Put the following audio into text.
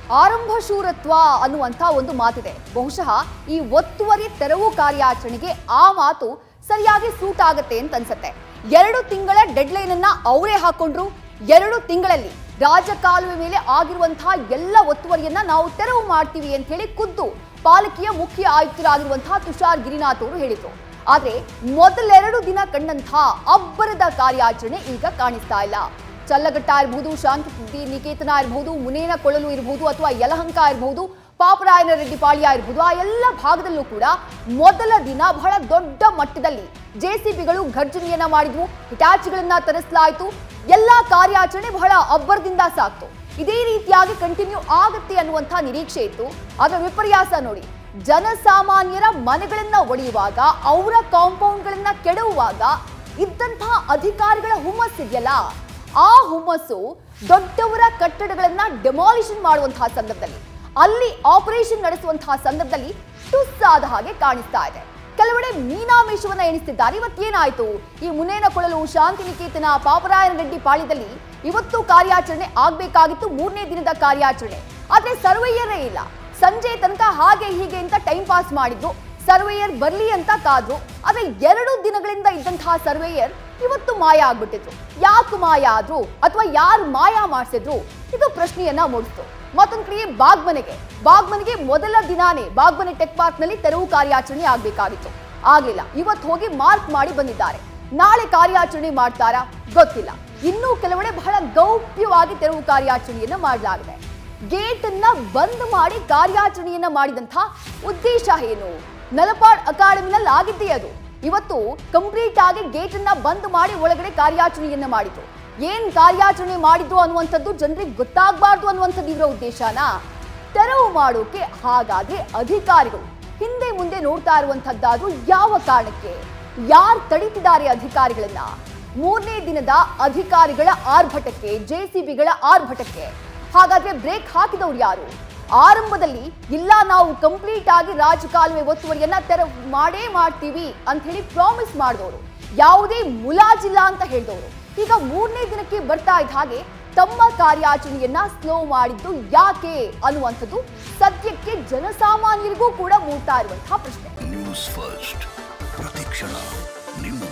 ಆರಂಭ ಶೂರತ್ವ ಅನ್ನುವಂಥ ಒಂದು ಮಾತಿದೆ ಬಹುಶಃ ಈ ಒತ್ತುವರಿ ತೆರವು ಕಾರ್ಯಾಚರಣೆಗೆ ಆ ಮಾತು ಸರಿಯಾಗಿ ಸೂಟ್ ಆಗತ್ತೆ ಅಂತ ಅನ್ಸತ್ತೆ ಎರಡು ತಿಂಗಳ ಡೆಡ್ಲೈನ್ ಅನ್ನ ಅವರೇ ಹಾಕೊಂಡ್ರು ಎರಡು ತಿಂಗಳಲ್ಲಿ ರಾಜಕಾಲುವೆ ಮೇಲೆ ಆಗಿರುವಂತಹ ಎಲ್ಲ ಒತ್ತುವರಿಯನ್ನ ನಾವು ತೆರವು ಮಾಡ್ತೀವಿ ಅಂತ ಹೇಳಿ ಖುದ್ದು ಪಾಲಿಕೆಯ ಮುಖ್ಯ ಆಯುಕ್ತರಾಗಿರುವಂತಹ ತುಷಾರ್ ಗಿರಿನಾಥ್ ಅವರು ಹೇಳಿದ್ರು ಆದ್ರೆ ಮೊದಲೆರಡು ದಿನ ಕಂಡಂತಹ ಅಬ್ಬರದ ಕಾರ್ಯಾಚರಣೆ ಈಗ ಕಾಣಿಸ್ತಾ ಇಲ್ಲ ಚಲ್ಲಘಟ್ಟ ಇರಬಹುದು ಶಾಂತಿ ನಿಕೇತನ ಇರಬಹುದು ಮುನೇನ ಕೊಳಲು ಇರಬಹುದು ಅಥವಾ ಯಲಹಂಕ ಇರಬಹುದು ಪಾಪರಾಯನ ರೆಡ್ಡಿ ಪಾಳ್ಯ ಇರಬಹುದು ಆ ಎಲ್ಲ ಭಾಗದಲ್ಲೂ ಕೂಡ ಮೊದಲ ದಿನ ಬಹಳ ದೊಡ್ಡ ಮಟ್ಟದಲ್ಲಿ ಜೆಸಿಬಿಗಳು ಘರ್ಜನೆಯನ್ನ ಮಾಡಿದ್ವು ಹಿಟಾಚಿಗಳನ್ನ ತರಿಸಲಾಯಿತು ಎಲ್ಲಾ ಕಾರ್ಯಾಚರಣೆ ಬಹಳ ಅಬ್ಬರದಿಂದ ಸಾಕ್ತು ಇದೇ ರೀತಿಯಾಗಿ ಕಂಟಿನ್ಯೂ ಆಗತ್ತೆ ಅನ್ನುವಂಥ ನಿರೀಕ್ಷೆ ಇತ್ತು ಅದರ ವಿಪರ್ಯಾಸ ನೋಡಿ ಜನಸಾಮಾನ್ಯರ ಮನೆಗಳನ್ನ ಒಡೆಯುವಾಗ ಅವರ ಕಾಂಪೌಂಡ್ಗಳನ್ನ ಕೆಡವುವಾಗ ಇದ್ದಂತಹ ಅಧಿಕಾರಿಗಳ ಹುಮ್ಮಸ್ ಇದೆಯಲ್ಲ ಆ ಹುಮ್ಮಸ್ಸು ದೊಡ್ಡವರ ಕಟ್ಟಡಗಳನ್ನ ಡೆಮಾಲಿಷನ್ ಮಾಡುವಂತಹ ಸಂದರ್ಭದಲ್ಲಿ ಅಲ್ಲಿ ಆಪರೇಷನ್ ನಡೆಸುವಂತಹ ಸಂದರ್ಭದಲ್ಲಿ ಟುಸ್ಸಾದ ಹಾಗೆ ಕಾಣಿಸ್ತಾ ಇದೆ ಕೆಲವೆಡೆ ಮೀನಾಮೇಷವನ್ನ ಎಣಿಸ್ತಿದ್ದಾರೆ ಇವತ್ತೇನಾಯ್ತು ಈ ಮುನೇನ ಕೊಳಲು ಶಾಂತಿನಿಕೇತನ ಪಾಪರಾಯನ ರೆಡ್ಡಿ ಪಾಳ್ಯದಲ್ಲಿ ಇವತ್ತು ಕಾರ್ಯಾಚರಣೆ ಆಗ್ಬೇಕಾಗಿತ್ತು ಮೂರನೇ ದಿನದ ಕಾರ್ಯಾಚರಣೆ ಆದ್ರೆ ಸರ್ವೈಯರೇ ಇಲ್ಲ ಸಂಜೆ ತನಕ ಹಾಗೆ ಹೀಗೆ ಅಂತ ಟೈಮ್ ಪಾಸ್ ಮಾಡಿದ್ರು ಸರ್ವೇಯರ್ ಬರ್ಲಿ ಅಂತ ಕಾದ್ರು ಆದ್ರೆ ಎರಡು ದಿನಗಳಿಂದ ಇದ್ದಂತಹ ಸರ್ವೇಯರ್ ಇವತ್ತು ಮಾಯ ಆಗ್ಬಿಟ್ಟಿದ್ರು ಯಾಕೆ ಮಾಯ ಆದ್ರು ಅಥವಾ ಯಾರು ಮಾಯ ಮಾಡಿಸಿದ್ರು ಇದು ಪ್ರಶ್ನೆಯನ್ನ ಮೂಡಿಸ್ತು ಮತ್ತೊಂದ್ ಕಡೆ ಬಾಗ್ಮನೆಗೆ ಬಾಗ್ಮನೆಗೆ ಮೊದಲ ದಿನಾನೇ ಬಾಗ್ಮನೆ ಟೆಕ್ ಪಾರ್ಕ್ ನಲ್ಲಿ ತೆರವು ಕಾರ್ಯಾಚರಣೆ ಆಗ್ಬೇಕಾಗಿತ್ತು ಆಗ್ಲಿಲ್ಲ ಇವತ್ತು ಹೋಗಿ ಮಾರ್ಕ್ ಮಾಡಿ ಬಂದಿದ್ದಾರೆ ನಾಳೆ ಕಾರ್ಯಾಚರಣೆ ಮಾಡ್ತಾರಾ ಗೊತ್ತಿಲ್ಲ ಇನ್ನೂ ಕೆಲವೆಡೆ ಬಹಳ ಗೌಪ್ಯವಾಗಿ ತೆರವು ಕಾರ್ಯಾಚರಣೆಯನ್ನ ಮಾಡಲಾಗಿದೆ ಗೇಟ್ ಅನ್ನ ಬಂದ್ ಮಾಡಿ ಕಾರ್ಯಾಚರಣೆಯನ್ನ ಮಾಡಿದಂಥ ಉದ್ದೇಶ ಏನು ನಲಪಾಡ್ ಅಕಾಡೆಮಿನಲ್ಲಿ ಆಗಿದ್ದೇ ಅದು ಇವತ್ತು ಕಂಪ್ಲೀಟ್ ಆಗಿ ಗೇಟ್ ಅನ್ನ ಬಂದ್ ಮಾಡಿ ಒಳಗಡೆ ಕಾರ್ಯಾಚರಣೆಯನ್ನ ಮಾಡಿತು ಏನ್ ಕಾರ್ಯಾಚರಣೆ ಮಾಡಿದ್ರು ಅನ್ನುವಂಥದ್ದು ಜನರಿಗೆ ಗೊತ್ತಾಗಬಾರ್ದು ಅನ್ನುವಂಥದ್ದು ಇವರ ಉದ್ದೇಶನಾ ತೆರವು ಮಾಡೋಕೆ ಹಾಗಾದ್ರೆ ಅಧಿಕಾರಿಗಳು ಹಿಂದೆ ಮುಂದೆ ನೋಡ್ತಾ ಇರುವಂತದ್ದಾದ್ರೂ ಯಾವ ಕಾರಣಕ್ಕೆ ಯಾರು ತಡೀತಿದ್ದಾರೆ ಅಧಿಕಾರಿಗಳನ್ನ ಮೂರನೇ ದಿನದ ಅಧಿಕಾರಿಗಳ ಆರ್ಭಟಕ್ಕೆ ಜೆಸಿಬಿಗಳ ಆರ್ಭಟಕ್ಕೆ ಹಾಗಾದ್ರೆ ಬ್ರೇಕ್ ಹಾಕಿದವ್ರು ಯಾರು ಆರಂಭದಲ್ಲಿ ಇಲ್ಲ ನಾವು ಕಂಪ್ಲೀಟ್ ಆಗಿ ರಾಜಕಾಲುವೆ ಒತ್ತುವರಿಯನ್ನ ತೆರ ಮಾಡೇ ಮಾಡ್ತೀವಿ ಅಂತ ಹೇಳಿ ಪ್ರಾಮಿಸ್ ಮಾಡಿದವರು ಯಾವುದೇ ಮುಲಾಜಿಲ್ಲ ಅಂತ ಹೇಳಿದವರು ಈಗ ಮೂರನೇ ದಿನಕ್ಕೆ ಬರ್ತಾ ಇದ್ದ ಹಾಗೆ ತಮ್ಮ ಕಾರ್ಯಾಚರಣೆಯನ್ನ ಸ್ಲೋ ಮಾಡಿದ್ದು ಯಾಕೆ ಅನ್ನುವಂಥದ್ದು ಸದ್ಯಕ್ಕೆ ಜನಸಾಮಾನ್ಯರಿಗೂ ಕೂಡ ಮೂಡ್ತಾ ಇರುವಂತಹ ಪ್ರಶ್ನೆ ನ್ಯೂಸ್ ಫಸ್ಟ್ ಪ್ರತಿಕ್ಷಣ ನಿಮ್ಮ